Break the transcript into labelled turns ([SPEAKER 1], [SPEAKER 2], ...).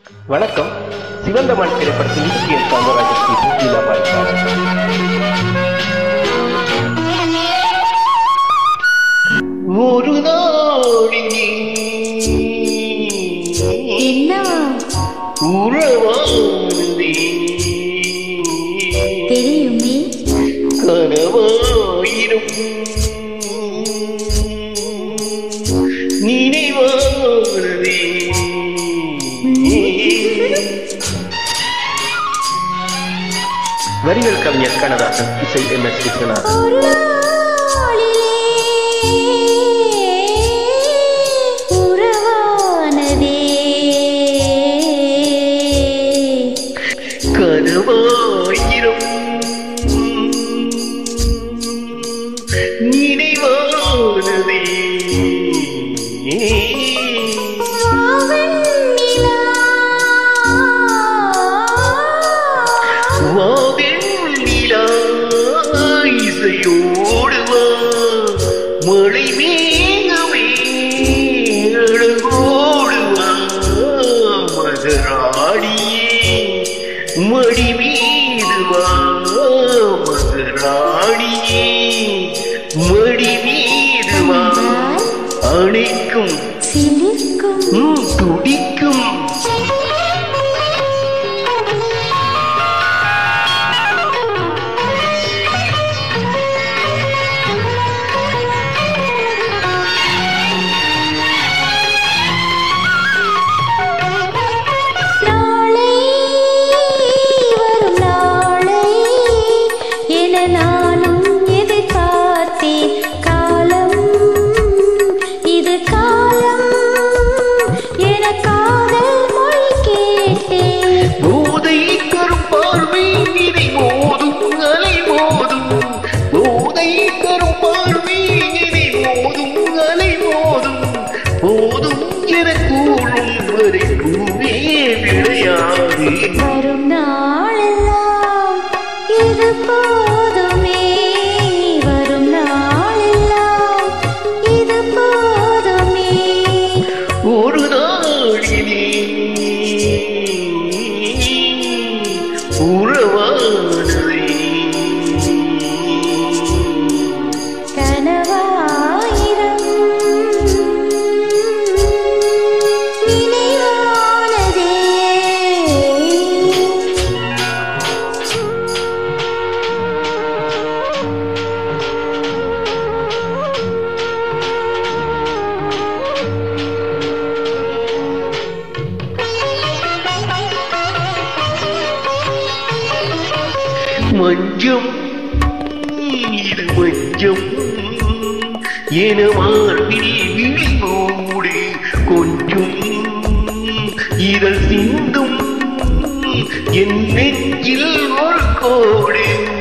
[SPEAKER 1] வணக்கம் சிவந்தமான் திரைப்படத்தில் இயக்கிய காமராஜர் கே சுசீலா பாடினார் ஒரு நாளினி
[SPEAKER 2] என்னவா
[SPEAKER 1] உறவானதே
[SPEAKER 2] தெரியுமே
[SPEAKER 1] கனவாயிரும் நினைவானதே வரிகள் கவிஞர் கண்ணதாசன் இசை எம் எஸ் விஸ்வநாதன்
[SPEAKER 2] ஒரு நாளிலே உறவானதே
[SPEAKER 1] கனவாயிரம் நினைவானதே
[SPEAKER 2] வாவெண்ணிலா.
[SPEAKER 1] வாவெண்ணிலா இசையோடு வா மழை மேகமே அழகோடு வா மகராணியே மடி மீது வா மகராணியே மடி மீது வா அணைக்கும்
[SPEAKER 2] சிலிர்க்கும்
[SPEAKER 1] ம், துடிக்கும்
[SPEAKER 2] நாளை வரும் நாளை என நானும் எதிர்பார்த்தேன் காலம் இது காலம் என காதல் மொழி கேட்டேன்
[SPEAKER 1] போதை கரும் பார்வை இதை மோதும் அலை மோதும் போதை கரும் பார்வை இதை மோதும் அலை மோதும் போதும் என கூறும் வரை பூவே விளையாடு
[SPEAKER 2] வரும் நாளெல்லாம் இது போதுமே வரும் நாளெல்லாம் இது போதுமே
[SPEAKER 1] ஒரு நாளிலே உறவானதை
[SPEAKER 2] கனவாயிரம் நினைவானதே
[SPEAKER 1] மஞ்சம் இது மஞ்சம் என மார்பில் விழி மூடு கொஞ்சம் இதழ் சிந்தும் என் நெஞ்சில் ஒரு கோடு